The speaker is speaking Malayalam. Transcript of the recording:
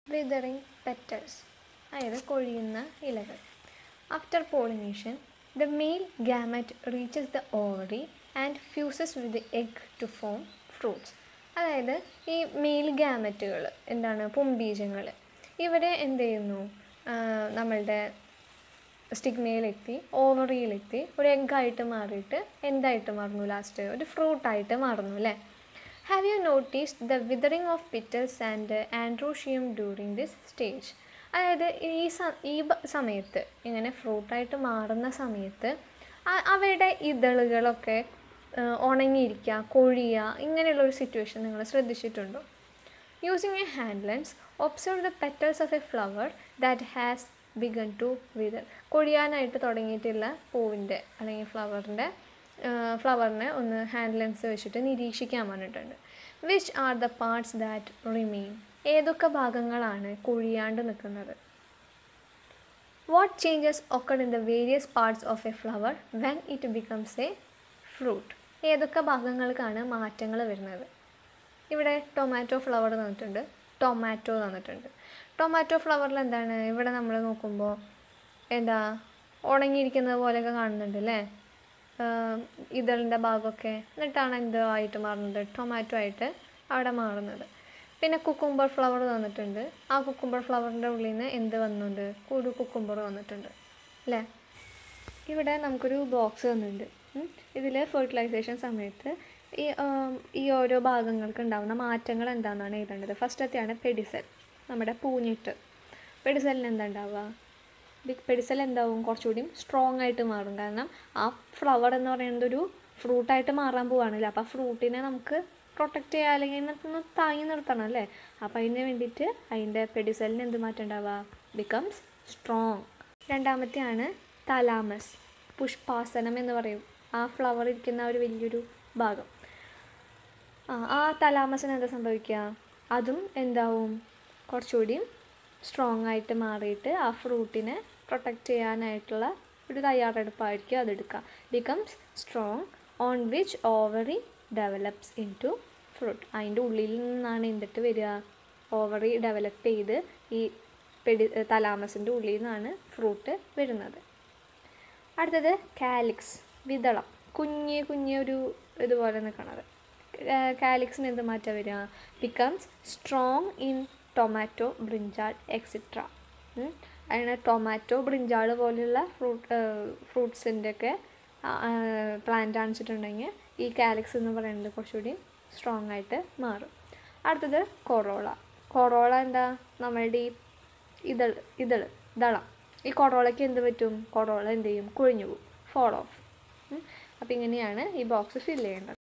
വിതറിങ് പെറ്റൽസ് അതായത് കൊഴിയുന്ന ഇലകൾ after pollination the male gamete reaches the ovary and fuses with the egg to form fruits അതായത് ഈ മെയിൽ ഗാമറ്റുകൾ എന്താണ് പുംബീജങ്ങൾ ഇവരെ എന്ത് ചെയ്യുന്നു ആ, നമ്മളുടെ സ്റ്റിഗ്മയിലെത്തി ഓവറിയിലെത്തി ഒരു എഗ്ഗായിട്ട് മാറിയിട്ട് എന്തായിട്ട് മാറുന്നു ലാസ്റ്റ് ഒരു ഫ്രൂട്ടായിട്ട് മാറുന്നു അല്ലേ have you noticed the withering of petals and androecium during this stage അതായത് ഈ സ ഈ ബ- സമയത്ത് ഇങ്ങനെ ഫ്രൂട്ടായിട്ട് മാറുന്ന സമയത്ത് ആ- അവയുടെ ഇതളുകളൊക്കെ ആ, ഉണങ്ങിയിരിക്കുക കൊഴിയുക ഇങ്ങനെയുള്ളൊരു സിറ്റുവേഷൻ നിങ്ങൾ ശ്രദ്ധിച്ചിട്ടുണ്ടോ Using a hand lens, observe the petals of a flower that has begun to wither. കൊഴിയാനായിട്ട് തുടങ്ങിയിട്ടുള്ള പൂവിൻ്റെ അല്ലെങ്കിൽ ഫ്ലവറിൻ്റെ ഫ്ലവറിനെ ഒന്ന് ഹാൻഡ് ലെൻസ് വെച്ചിട്ട് നിരീക്ഷിക്കാൻ പറഞ്ഞിട്ടുണ്ട് which are the parts that remain ഏതൊക്കെ ഭാഗങ്ങളാണ് കൊഴിയാണ്ട് നിൽക്കുന്നത് what changes occurred in the various parts of a flower when it becomes a fruit ഏതൊക്കെ ഭാഗങ്ങൾക്കാണ് മാറ്റങ്ങൾ വരുന്നത് ഇവിടെ ടൊമാറ്റോ ഫ്ലവർ തന്നിട്ടുണ്ട് ടൊമാറ്റോ തന്നിട്ടുണ്ട് ടൊമാറ്റോ ഫ്ലവറിൽ എന്താണ് ഇവിടെ നമ്മൾ നോക്കുമ്പോൾ എന്താ ഉണങ്ങിയിരിക്കുന്നത് പോലെയൊക്കെ കാണുന്നുണ്ട് അല്ലേ ഇതളിൻ്റെ ഭാഗമൊക്കെ എന്നിട്ടാണ് എന്ത് ആയിട്ട് മാറുന്നത് ടൊമാറ്റോ ആയിട്ട് അവിടെ മാറുന്നത് പിന്നെ കുക്കുംബർ ഫ്ലവർ തന്നിട്ടുണ്ട് ആ കുക്കുംബർ ഫ്ലവറിൻ്റെ ഉള്ളിൽ നിന്ന് എന്ത് വന്നുണ്ട് കുടു കുക്കുംബർ വന്നിട്ടുണ്ട് അല്ലേ ഇവിടെ നമുക്കൊരു ബോക്സ് തന്നിട്ടുണ്ട് ഇതിൽ ഫെർട്ടിലൈസേഷൻ സമയത്ത് ഈ ആം, ഈ ഓരോ ഭാഗങ്ങൾക്ക് ഉണ്ടാകുന്ന മാറ്റങ്ങൾ എന്താണെന്നാണ് എഴുതേണ്ടത് ഫസ്റ്റത്തെയാണ് പെഡിസൽ നമ്മുടെ പൂഞ്ഞിട്ട് പെഡിസലിന് എന്താ ഉണ്ടാവുക ബിഗ് പെഡിസൽ എന്താവും കുറച്ചുകൂടി സ്ട്രോങ് ആയിട്ട് മാറും കാരണം ആ ഫ്ലവർ എന്ന് പറയുന്നത് ഒരു ഫ്രൂട്ടായിട്ട് മാറാൻ പോവാണല്ലോ അപ്പോൾ ആ ഫ്രൂട്ടിനെ നമുക്ക് പ്രൊട്ടക്റ്റ് ചെയ്യുക അല്ലെങ്കിൽ അതിനകത്തുനിന്ന് താങ്ങി നിർത്തണം അല്ലേ അപ്പോൾ അതിന് വേണ്ടിയിട്ട് അതിൻ്റെ പെഡിസലിന് എന്ത് മാറ്റം ഉണ്ടാവുക ബിക്കംസ് സ്ട്രോങ് രണ്ടാമത്തെയാണ് തലാമസ് പുഷ്പാസനം എന്ന് പറയും ആ ഫ്ലവർ ഇരിക്കുന്ന ആ ഒരു വലിയൊരു ഭാഗം ആ ആ തലാമസിന് എന്താ സംഭവിക്കുക അതും എന്താവും കുറച്ചുകൂടി സ്ട്രോങ് ആയിട്ട് മാറിയിട്ട് ആ ഫ്രൂട്ടിനെ പ്രൊട്ടക്റ്റ് ചെയ്യാനായിട്ടുള്ള ഒരു തയ്യാറെടുപ്പായിരിക്കും അതെടുക്കുക becomes strong on which ovary develops into fruit അതിൻ്റെ ഉള്ളിൽ നിന്നാണ് എന്തിട്ട് വരിക ഓവറി ഡെവലപ്പ് ചെയ്ത് ഈ പെടി തലാമസിൻ്റെ ഉള്ളിൽ നിന്നാണ് ഫ്രൂട്ട് വരുന്നത് അടുത്തത് കാലിക്സ് വിതളം കുഞ്ഞ് കുഞ്ഞ് ഒരു ഇതുപോലെ നിൽക്കണത് കാലിക്സിന് എന്ത് മാറ്റം വരിക becomes strong in tomato brinjal etcetera അതിന് ടൊമാറ്റോ ബ്രിഞ്ചാൾ പോലെയുള്ള ഫ്രൂട്ട് ഫ്രൂട്ട്സിൻ്റെ ഒക്കെ പ്ലാന്റ് കാണിച്ചിട്ടുണ്ടെങ്കിൽ ഈ കാലിക്സ് എന്ന് പറയുന്നത് കുറച്ചുകൂടി സ്ട്രോങ് ആയിട്ട് മാറും അടുത്തത് കൊറോള കൊറോള എന്താ നമ്മളുടെ ഈ ഇതൾ ഇതൾ ദളം ഈ കൊറോളയ്ക്ക് എന്ത് പറ്റും കൊറോള എന്ത് ചെയ്യും കൊഴിഞ്ഞു പോകും ഫോൾ ഓഫ് അപ്പോൾ ഇങ്ങനെയാണ് ഈ ബോക്സ് ഫില്ല് ചെയ്യേണ്ടത്